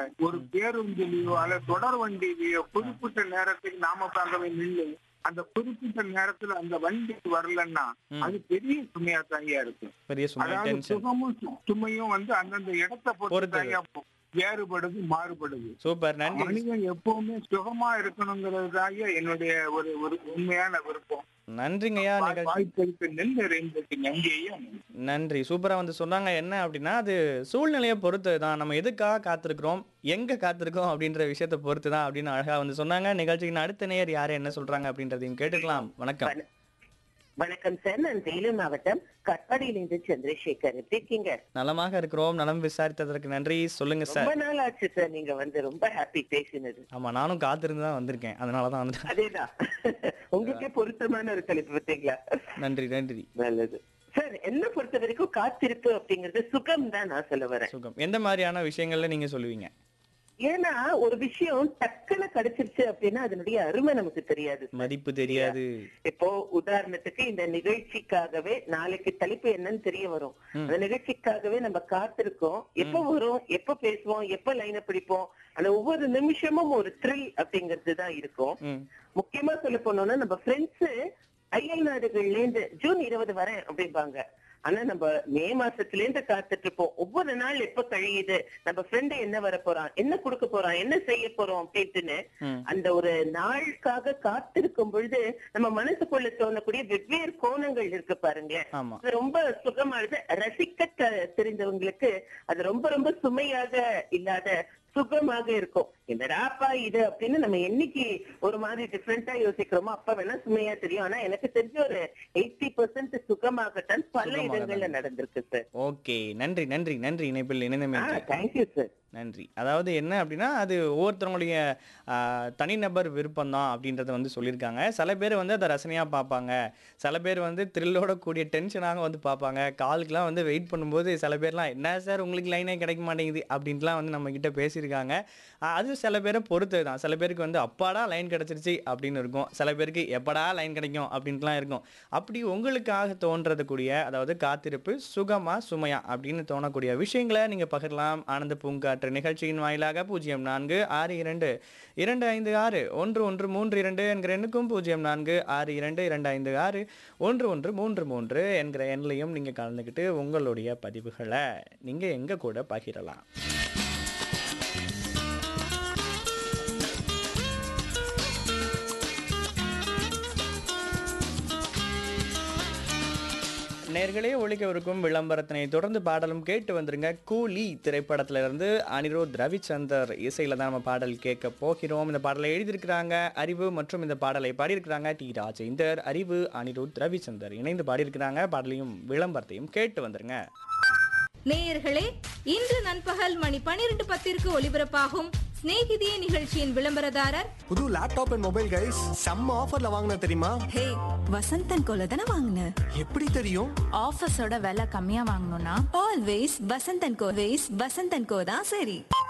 ஒரு பேருந்துலயோ அல்ல தொடர் வண்டியிலயோ குறிப்பிட்ட நேரத்துக்கு நாம இப்ப அங்க போய் நின்று அந்த குறிப்பிட்ட நேரத்துல அந்த வண்டி வரலன்னா ம். அது பெரிய சுமையா தாயா இருக்கும் பெரிய சுமை அதாவது டென்ஷன் சுகமும் சு- சுமையும் வந்து அந்தந்த இடத்தை பொறுத்து பொறுத்தது. தாயா போ- வேறுபடுது மாறுபடுது சூப்பர் நன்றி மனிதன் எப்பவுமே சுகமா இருக்கணுங்கிறது தாயா என்னுடைய ஒரு ஒரு உண்மையான விருப்பம் நன்றிங்கய்யா நிகழ்ச்சி வாய்ப்பளித்த நெல் ரெயின்போக்கு நன்றியையா நன்றி சூப்பரா வந்து சொன்னாங்க என்ன அப்படின்னா அது சூழ்நிலையை பொறுத்து தான் நம்ம எதுக்காக காத்திருக்கிறோம் எங்க காத்திருக்கோம் அப்படின்ற விஷயத்தை பொறுத்து தான் அப்படின்னு அழகா வந்து சொன்னாங்க நிகழ்ச்சியின் அடுத்த நேயர் யாரு என்ன சொல்றாங்க அப்படின்றதையும் கேட்டுக்கலாம் வணக்கம் வண- வணக்கம் சார் நான் வேலூர் மாவட்டம் கட்பாடியிலிருந்து சந்திரசேகர் எப்படி இருக்கீங்க நலமாக இருக்கிறோம் நலம் விசாரித்ததற்கு நன்றி சொல்லுங்க சார் ரொம்ப நாள் ஆச்சு சார் நீங்க வந்து ரொம்ப ஹாப்பி பேசினது ஆமா நானும் காத்திருந்து தான் வந்திருக்கேன் அதனால தான் வந்துட்டேன் அதேதான் உங்களுக்கே பொருத்தமான ஒரு தலைப்பு பார்த்தீங்களா நன்றி நன்றி நல்லது சார் என்ன பொறுத்த வரைக்கும் காத்திருப்பு அப்படிங்கிறது சுகம் தான் நான் சொல்ல வரேன் சுகம் எந்த மாதிரியான விஷயங்கள்ல நீங்க சொல்லுவீங்க ஏன்னா ஒரு விஷயம் டக்குன்னு கிடைச்சிருச்சு அப்படின்னா அதனுடைய அருமை நமக்கு தெரியாது sir. மதிப்பு தெரியாது இப்போ உதாரணத்துக்கு இந்த நிகழ்ச்சிக்காகவே நாளைக்கு தலைப்பு என்னன்னு தெரிய வரும் அந்த நிகழ்ச்சிக்காகவே நம்ம காத்திருக்கோம் எப்ப வரும் எப்ப பேசுவோம் எப்ப லைனை பிடிப்போம் அந்த ஒவ்வொரு நிமிஷமும் ஒரு த்ரில் அப்படிங்கிறது தான் இருக்கும் ம் முக்கியமா சொல்ல போனோம்னா நம்ம ஃப்ரெண்ட்ஸ் அயல் நாடுகள்ல இருந்து ஜூன் இருபது வரேன் அப்படிம்பாங்க ஆனா நம்ம மே மாசத்துல இருந்து காத்துட்டு இருப்போம் ஒவ்வொரு நாள் எப்ப கழியுது நம்ம ஃப்ரெண்டு என்ன வர போறான் என்ன கொடுக்க போறான் என்ன செய்ய போறோம் அப்படின்ட்டுன்னு ம். அந்த ஒரு நாளுக்காக காத்திருக்கும் பொழுது நம்ம மனசுக்குள்ள தோணக்கூடிய வெவ்வேறு கோணங்கள் இருக்கு பாருங்களேன் ஆமா அது ரொம்ப சுகமானது ரசிக்க த- தெரிந்தவங்களுக்கு அது ரொம்ப ரொம்ப சுமையாக இல்லாத சுகமாக இருக்கும் என்னடாப்பா இது அப்படின்னு நம்ம என்னைக்கு ஒரு மாதிரி டிஃப்ரெண்டா யோசிக்கிறோமோ அப்ப வேணா சுமையா தெரியும் ஆனா எனக்கு தெரிஞ்ச ஒரு எயிட்டி பர்சன்ட் சுகமாகத்தான் பல சுகமாக இடங்கள்ல நடந்திருக்கு சார் ஓகே நன்றி நன்றி நன்றி இணைப்பில் இணைந்தமைக்கு தேங்க்யூ சார் நன்றி அதாவது என்ன அப்படின்னா அது ஒவ்வொருத்தவங்களுடைய ஆ, தனிநபர் விருப்பம் தான் அப்படின்றத வந்து சொல்லியிருக்காங்க சில பேர் வந்து அதை ரசனையாக பார்ப்பாங்க சில பேர் வந்து த்ரில்லோட கூடிய டென்ஷனாக வந்து பார்ப்பாங்க காலுக்குலாம் வந்து வெயிட் பண்ணும்போது சில பேர்லாம் என்ன சார் உங்களுக்கு லைனே கிடைக்க மாட்டேங்குது அப்படின்ட்டுலாம் வந்து நம்ம கிட்ட பேசியிருக்காங்க ஆ, அது சில பேரை பொறுத்து தான் சில பேருக்கு வந்து அப்பாடா லைன் கிடச்சிருச்சு அப்படின்னு இருக்கும் சில பேருக்கு எப்படா லைன் கிடைக்கும் அப்படின்ட்டுலாம் இருக்கும் அப்படி உங்களுக்காக தோன்றது கூடிய அதாவது காத்திருப்பு சுகமா சுமையா அப்படின்னு தோணக்கூடிய விஷயங்களை நீங்கள் பகிரலாம் ஆனந்த பூங்காற்று நிகழ்ச்சியின் வாயிலாக பூஜ்ஜியம் நான்கு ஆறு இரண்டு இரண்டு ஐந்து ஆறு ஒன்று ஒன்று மூன்று இரண்டு என்கிற எண்ணுக்கும் பூஜ்ஜியம் நான்கு ஆறு இரண்டு இரண்டு ஐந்து ஆறு ஒன்று ஒன்று மூன்று மூன்று என்கிற எண்ணிலையும் நீங்கள் கலந்துக்கிட்டு உங்களுடைய பதிவுகளை நீங்கள் எங்கள் கூட பகிரலாம் நேர்களே ஒழிக்கவிருக்கும் விளம்பரத்தினை தொடர்ந்து பாடலும் கேட்டு வந்துருங்க கூலி திரைப்படத்துல இருந்து அனிருத் ரவிச்சந்தர் இசையில தான் நம்ம பாடல் கேட்க போகிறோம் இந்த பாடலை எழுதியிருக்கிறாங்க அறிவு மற்றும் இந்த பாடலை பாடியிருக்கிறாங்க டி ராஜேந்தர் அறிவு அனிருத் ரவிச்சந்தர் இணைந்து பாடியிருக்கிறாங்க பாடலையும் விளம்பரத்தையும் கேட்டு வந்துருங்க நேயர்களே இன்று நண்பகல் மணி பனிரெண்டு பத்திற்கு ஒலிபரப்பாகும் சிநேகிதியே நிகழ்ச்சியின் விளம்பரதாரர் புது லேப்டாப் அண்ட் மொபைல் கைஸ் செம்ம ஆஃபர்ல வாங்கின தெரியுமா ஹே வசந்தன் கோல தானே வாங்கின எப்படி தெரியும் ஆஃபர்ஸோட விலை கம்மியா வாங்கணும்னா always Vasanthan co ways Vasanthan co தான் சரி